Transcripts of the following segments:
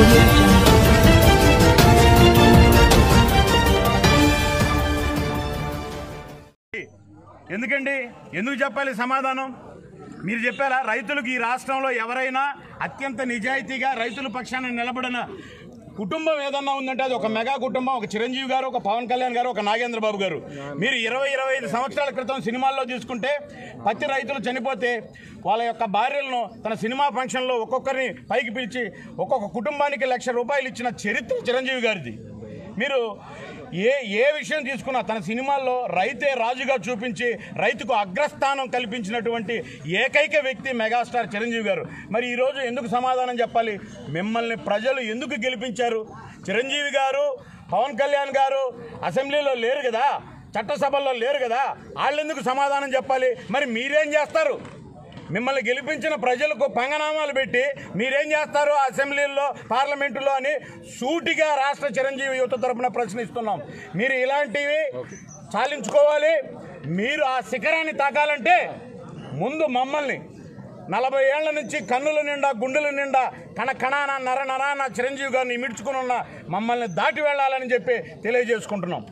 audio jungle. ఎందుకండి ఎందుకు చెప్పాలి సమాధానం మీరు చెప్పారా రైతులకు ఈ రాష్ట్రంలో ఎవరైనా అత్యంత నిజాయితీగా రైతుల పక్షాన నిలబడిన కుటుంబం ఏదన్నా ఉందంటే అది ఒక మెగా కుటుంబం ఒక చిరంజీవి గారు ఒక పవన్ కళ్యాణ్ గారు ఒక నాగేంద్ర బాబు గారు మీరు ఇరవై ఇరవై ఐదు సంవత్సరాల క్రితం సినిమాల్లో చూసుకుంటే పత్తి రైతులు చనిపోతే వాళ్ళ యొక్క భార్యలను తన సినిమా ఫంక్షన్లో ఒక్కొక్కరిని పైకి పిలిచి ఒక్కొక్క కుటుంబానికి లక్ష రూపాయలు ఇచ్చిన చరిత్ర చిరంజీవి గారిది మీరు ఏ ఏ విషయం తీసుకున్నా తన సినిమాల్లో రైతే రాజుగా చూపించి రైతుకు అగ్రస్థానం కల్పించినటువంటి ఏకైక వ్యక్తి మెగాస్టార్ చిరంజీవి గారు మరి ఈరోజు ఎందుకు సమాధానం చెప్పాలి మిమ్మల్ని ప్రజలు ఎందుకు గెలిపించారు చిరంజీవి గారు పవన్ కళ్యాణ్ గారు అసెంబ్లీలో లేరు కదా చట్టసభల్లో లేరు కదా వాళ్ళు ఎందుకు సమాధానం చెప్పాలి మరి మీరేం చేస్తారు మిమ్మల్ని గెలిపించిన ప్రజలకు పంగనామాలు పెట్టి మీరేం చేస్తారు అసెంబ్లీల్లో పార్లమెంటులో అని సూటిగా రాష్ట్ర చిరంజీవి యువత తరపున ప్రశ్నిస్తున్నాం మీరు ఇలాంటివి చాలించుకోవాలి మీరు ఆ శిఖరాన్ని తాకాలంటే ముందు మమ్మల్ని నలభై ఏళ్ల నుంచి కన్నుల నిండా గుండెల నిండా కణ కణాన నర నరాన చిరంజీవి గారిని ఇమిడ్చుకుని ఉన్న మమ్మల్ని దాటి వెళ్ళాలని చెప్పి తెలియజేసుకుంటున్నాం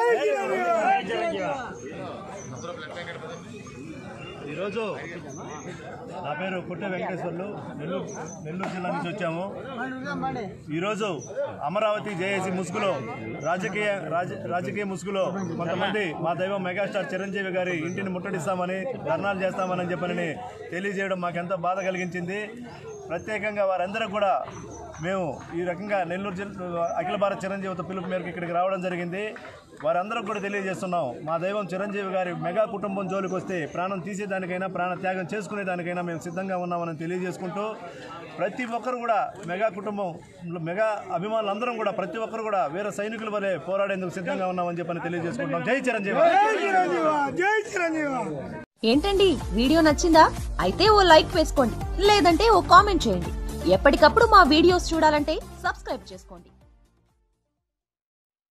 ఈరోజు నా పేరు కుట్టె వెంకటేశ్వర్లు నెల్లూరు నెల్లూరు జిల్లా నుంచి వచ్చాము ఈరోజు అమరావతి జేఏసీ ముసుగులో రాజకీయ రాజ రాజకీయ ముసుగులో కొంతమంది మా దైవం మెగాస్టార్ చిరంజీవి గారి ఇంటిని ముట్టడిస్తామని ధర్నాలు చేస్తామని చెప్పని తెలియజేయడం మాకెంతో బాధ కలిగించింది ప్రత్యేకంగా వారందరూ కూడా మేము ఈ రకంగా నెల్లూరు జిల్లా అఖిల భారత చిరంజీవితో పిలుపు మేరకు ఇక్కడికి రావడం జరిగింది వారందరూ కూడా తెలియజేస్తున్నాం మా దైవం చిరంజీవి గారి మెగా కుటుంబం జోలికి వస్తే ప్రాణం తీసేదానికైనా ప్రాణ త్యాగం చేసుకునేదానికైనా మేము సిద్ధంగా ఉన్నామని తెలియజేసుకుంటూ ప్రతి ఒక్కరు కూడా మెగా కుటుంబం మెగా అభిమానులందరం కూడా ప్రతి ఒక్కరు కూడా వీర సైనికుల వలె పోరాడేందుకు సిద్ధంగా ఉన్నామని చెప్పని తెలియజేసుకుంటున్నాం జై చిరంజీవి ఏంటండి వీడియో నచ్చిందా అయితే ఓ లైక్ వేసుకోండి లేదంటే ఓ కామెంట్ చేయండి ఎప్పటికప్పుడు మా వీడియోస్ చూడాలంటే సబ్స్క్రైబ్ చేసుకోండి